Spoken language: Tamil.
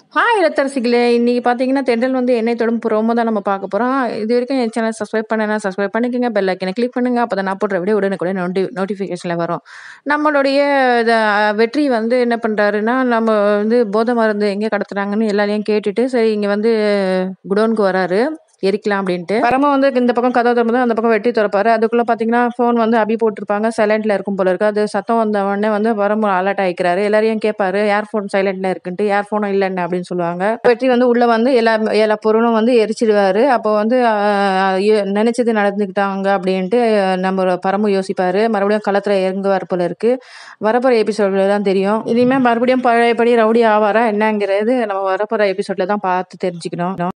ஹாய் இல்லத்தரசிகளே! இன்னைக்கு பார்த்தீங்கன்னா, தென்றல் வந்து என்னை தொடும் ப்ரோமோ தான் நம்ம பார்க்க போறோம். இதுவரைக்கும் என் சேனல் சப்ஸ்கிரைப் பண்ணலனா சப்ஸ்கிரைப் பண்ணிக்கங்க. பெல் ஐக்கன கிளிக் பண்ணுங்க. அப்பதான் நான் போடுற வீடியோ உடனுக்குடன் நோட்டி நோட்டிஃபிகேஷன்ல வரும். நம்மளுடைய இத வெற்றி வந்து என்ன பண்றாருன்னா, நம்ம வந்து போதை மருந்து எங்கே கடத்துறாங்கன்னு எல்லாரையும் கேட்டுட்டு, சரி இங்க வந்து குடோனுக்கு வராரு. எரிக்கலாம் அப்படின்ட்டு. பரம வந்து இந்த பக்கம் கதவு திறந்ததும் அந்த பக்கம் வெட்டி திறப்பாரு. அதுக்குள்ள பார்த்தீங்கன்னா, ஃபோன் வந்து அபி போட்டிருப்பாங்க. சைலன்ட்ல இருக்கும் போல இருக்கு. அது சத்தம் வந்த உடனே வந்து பரமு அலர்ட் ஆயிக்கிறாரு. எல்லாரையும் கேட்பாரு. யார் ஃபோன் சைலன்ட்ல இருக்குன்ட்டு. யார் ஃபோனும் இல்லன்னு அப்படின்னு சொல்லுவாங்க. வெற்றி வந்து உள்ள வந்து எல்லா எல்லா பொருளும் வந்து எரிச்சிடுவாரு. அப்போ வந்து அ எ நினைச்சது நடந்துக்கிட்டாங்க அப்படின்ட்டு நம்ம பரமு யோசிப்பாரு. மறுபடியும் களத்துல இறங்குவார் போல இருக்கு. வரப்போற எபிசோட்ல தான் தெரியும். இனிமே மறுபடியும் பழையபடி ரவுடி ஆவாரா என்னங்கிறது நம்ம வரப்போற எபிசோட்ல தான் பார்த்து தெரிஞ்சுக்கணும்.